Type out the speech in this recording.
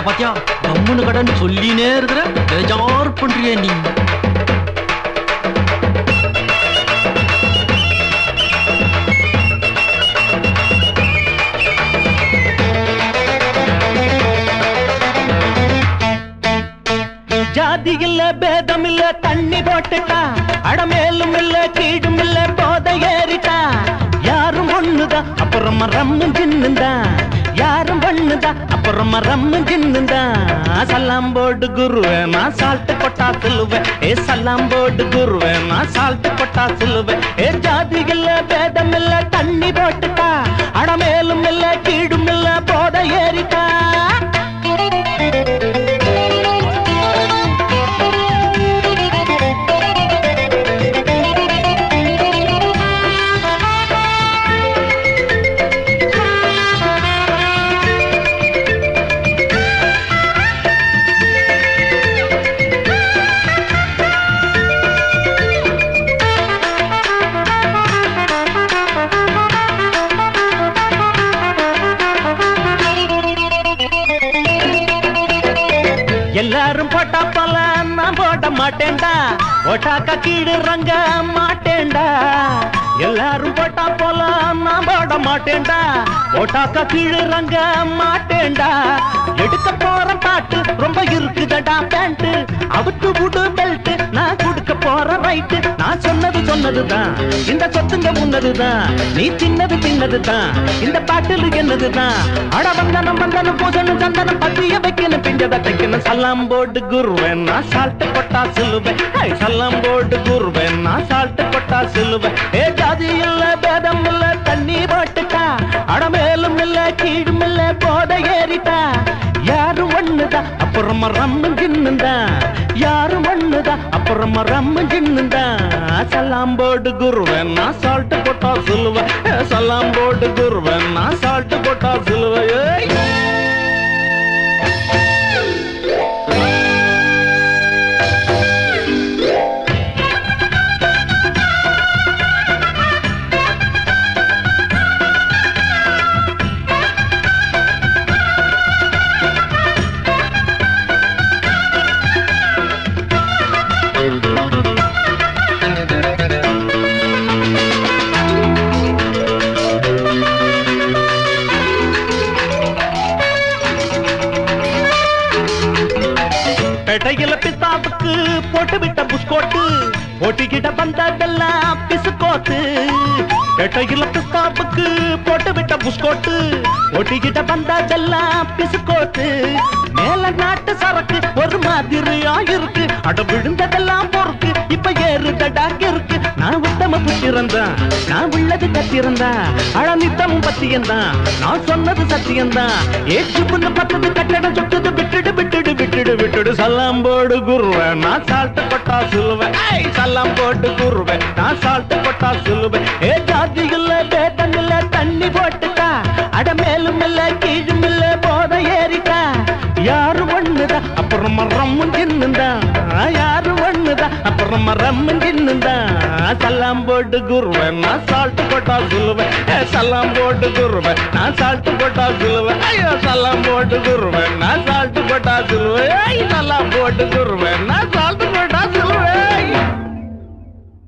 பாத்தியா பாத்தியா கம்முனு கடன் சொல்லினே இருக்கிற பேஜார் பண்றிய நீ ஜாதி இல்ல பேதம் இல்ல தண்ணி போட்டுட்டா அடமேலும் இல்ல கீழும் இல்ல போத ஏறிட்டா யாரும் ஒண்ணுதான் அப்புறமா ரம்மு ஜின்னுதான் யாரும் பண்ணுதான் அப்புறமா ரம்மு ஜின்னுதான் சல்லாம் போடு குருவே நான் சால்ட்டு கொட்டா சொல்லுவேன் ஏ சல்லாம் போடு குருவே நான் சால்ட்டு கொட்டா சொல்லுவேன் ஏ ஜாதி இல்ல பேதம் இல்ல தண்ணி போட்டுட்டா அடமேலும் இல்ல கீழும் இல்ல போத ஏறிட்டா எல்லாரும் போட்டா போல நான் போட மாட்டேன்டா போட்டாக்க கீழே ரங்க மாட்டேன்டா எல்லாரும் போட்டா போல நான் போட மாட்டேன்டா போட்டாக்க கீழே ரங்க மாட்டேன்டா எடுக்க போற பாட்டு ரொம்ப இருக்குதடா பேண்ட் அவுத்து விடு பெல்ட் நான் கொடுக்க போற ரைட்டு நான் சொன்னது சொன்னதுதான் இந்த சொத்துங்க முன்னதுதான் நீ தின்னது தின்னதுதான் இந்த பாட்டில் என்னதுதான் அட வந்தனம் வந்தனம் பூசணும் சந்தனம் பத்திய வைக்கணும் பிஞ்சத தைக்கணும் சல்லாம் போட்டு குருவேன் நான் சால்ட்டு கொட்டா சொல்லுவேன் ஹை, சல்லாம் போட்டு குருவேன் நான் சால்ட்டு கொட்டா சொல்லுவேன் ஏ ஜாதி இல்ல பேதம் இல்ல தண்ணி போட்டுட்டா அட மேலும் இல்ல கீழும் இல்ல போத ஏறிட்டா யாரும் ஒண்ணுதான் அப்புறமா ரம்மு ஜின்னுதான் யாரும் ஒண்ணுதான் அப்புறமா ரம்மு ஜின்னுதான் சல்லாம் போடு குருவன் நான் சால்ட்டு போட்டா சொல்லுவேன் ஏ, சல்லாம் போடு குருவன் நான் சால்ட்டு போட்டா சொல்லுவேன் ஏய். பேட்டையில பிஸ்தாவுக்கு போட்டு விட்ட புஷ்கோட்டு போட்டிக்கிட்ட வந்ததெல்லாம் பிசுக்கோட்டு பேட்டையில பிஸ்தாவுக்கு போட்டு விட்ட புஷ்கோட்டு போட்டிக்கிட்ட வந்ததெல்லாம் பிசுக்கோட்டு மேல நாட்டு சரக்கு ஒரு மாதிரியா இருக்கு அட விழுந்ததெல்லாம் பொறுக்கு இப்ப ஏறுதடா இருக்கு நான் உத்தம புத்திரந்தான் நான் உள்ளது கத்திரந்தான் அட நித்தமும் பத்தியந்தான் நான் சொன்னது சத்தியந்தான் ஏற்று புண்ணு பத்தது கட்டடம் சொத்தது விட்டுடு விட்டுடு விட்டுடு விட்டுடு சல்லாம் போடு குருவேன் நான் சால்ட்டு கொட்டா சொல்லுவேன் ஏய், சல்லாம் போட்டு குருவேன் நான் சால்ட்டு கொட்டா சொல்லுவேன் ஏ ஜாதி இல்ல பேட்டம் இல்ல தண்ணி போட்டுட்டா அட மேலும் இல்ல கீழும் இல்ல போத ஏறிட்டா யாரும் ஒண்ணுதான் அப்புறம் ரம்மு ஜின்னுதான் யாரும் ஒண்ணுதான் அப்புறம் ரம்மு ஜின்னுதான் சல்லாம் போட்டு குருவேன் நான் சால்ட்டு போட்டா சொல்லுவேன் ஏ, சல்லாம் போட்டு குருவேன் நான் சால்ட்டு போட்டா சொல்லுவேன் ஐயோ சல்லாம் போட்டு குருவேன் நான் சால்ட்டு போட்டா சொல்லுவேன் ஏய், சல்லாம் போட்டு குருவேன்